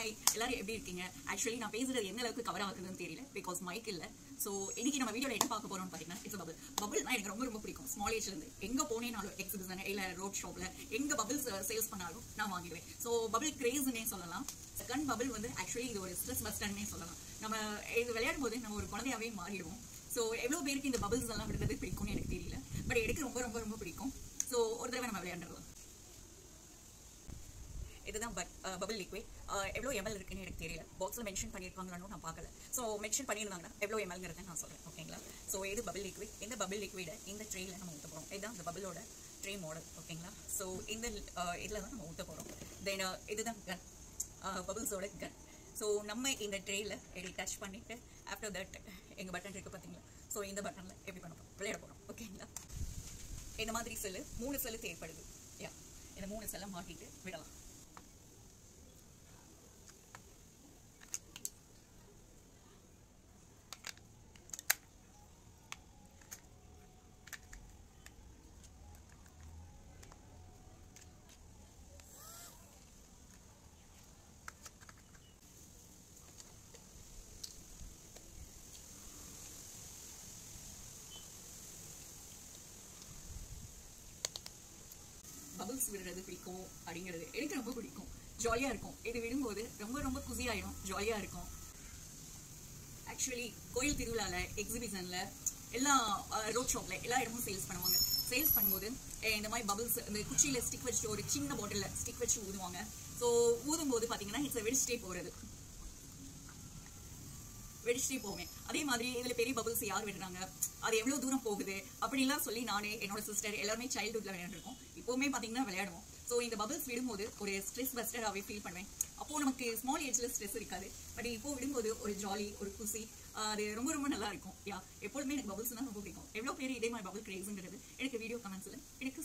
hi எல்லாரும் எப்படி இருக்கீங்க ஆக்சுவலி நான் பேசுறது எந்த அளவுக்கு கவர் ஆகுதுன்னு தெரியல பிகாஸ் மைக் இல்ல சோ இன்னைக்கு நம்ம வீடியோல என்ன பார்க்க போறோம்னு பாத்தீங்கன்னா இட்ஸ் பபிள் பபிள்னா எனக்கு ரொம்ப ரொம்ப பிடிக்கும் ஸ்மால் ஏஜ்ல இருந்து எங்க போனேனாலும் எக்ஸிபிஷன் இல்ல ரோட் ஷாப்ல எங்க பபிள்ஸ் சேல்ஸ் பண்ணாலும் நான் வாங்கிடுவேன் சோ பபிள் கிரேஸ்னே சொல்லலாம் கன் பபிள் வந்து ஆக்சுவலி இது ஒரு ஸ்ட்ரெஸ் பஸ்டர்னே சொல்லலாம் நம்ம இது விளையாடும் போது நம்ம ஒரு குழந்தையாவே மாறிடுவோம் சோ எவ்வளவு பேருக்கு இந்த பபிள்ஸ் எல்லாம் விடுறது பிடிக்கும்னு எனக்கு தெரியல பட் எனக்கு ரொம்ப ரொம்ப ரொம்ப பிடிக்கும் சோ ஒரு தடவை நம்ம விளையாண்டுடலாம் இதுதான் பபிள் லிக்விட் எவ்வளோ எம்எல் இருக்குன்னு எனக்கு தெரியல பாக்ஸில் மென்ஷன் பண்ணியிருக்காங்களான்னு நான் பார்க்கல ஸோ மென்ஷன் பண்ணியிருந்தாங்கன்னா எவ்வளோ எம்எல்ங்கிறத நான் சொல்கிறேன் ஓகேங்களா ஸோ இது பபிள் லிக்விட் இந்த பபிள் லிக்விடை இந்த ட்ரேயில் நம்ம ஊற்ற போகிறோம் இதுதான் இந்த பபிளோட ட்ரே மாடல் ஓகேங்களா ஸோ இந்த இதில் தான் நம்ம ஊற்ற போகிறோம் தென் இதுதான் கன் பபிள்ஸோட கன் ஸோ நம்ம இந்த ட்ரேயில் இப்படி டச் பண்ணிவிட்டு ஆஃப்டர் தட் எங்கள் பட்டன் இருக்குது பார்த்தீங்களா ஸோ இந்த பட்டனில் எப்படி பண்ண போகிறோம் விளையாட போகிறோம் ஓகேங்களா இந்த மாதிரி செல்லு மூணு செல்லு தேவைப்படுது யா இந்த மூணு செல்லை மாட்டிட்டு விடலாம் பபிள்ஸ் விடுறது பிடிக்கும் அப்படிங்கிறது எனக்கு ரொம்ப பிடிக்கும் ஜாலியா இருக்கும் இது விடும்போது ரொம்ப ரொம்ப குசி ஆயிடும் ஜாலியா இருக்கும் ஆக்சுவலி கோயில் திருவிழால எக்ஸிபிஷன்ல எல்லா ரோட் ஷாப்ல எல்லா இடமும் சேல்ஸ் பண்ணுவாங்க சேல்ஸ் பண்ணும்போது இந்த மாதிரி பபிள்ஸ் இந்த குச்சியில ஸ்டிக் வச்சுட்டு ஒரு சின்ன பாட்டில் ஸ்டிக் வச்சு ஊதுவாங்க ஸோ ஊதும் போது பாத்தீங்கன்னா இட்ஸ் வெடிச்சிட்டே போறது வெடிச்சிட்டே போவேன் அதே மாதிரி இதுல பெரிய பபிள்ஸ் யார் விடுறாங்க அது எவ்வளவு தூரம் போகுது அப்படிலாம் சொல்லி நானே என்னோட சிஸ்டர் எல்லாருமே சைல்ட்ஹுட்ல விளையாண்டுருக்கோம் இப்பவுமே பாத்தீங்கன்னா விளையாடுவோம் ஸோ இந்த பபிள்ஸ் விடும்போது ஒரு ஸ்ட்ரெஸ் பஸ்டராகவே ஃபீல் பண்ணுவேன் அப்போ நமக்கு ஸ்மால் ஏஜ்ல ஸ்ட்ரெஸ் இருக்காது பட் இப்போ விடும்போது ஒரு ஜாலி ஒரு குசி அது ரொம்ப ரொம்ப நல்லா இருக்கும் யா எப்பொழுதுமே எனக்கு பபிள்ஸ் தான் ரொம்ப பிடிக்கும் எவ்வளோ பேர் இதே மாதிரி பபிள் கிரேஸ்ங்கிறது எனக்கு வீடியோ கமெண்ட்ஸ்ல எனக்கு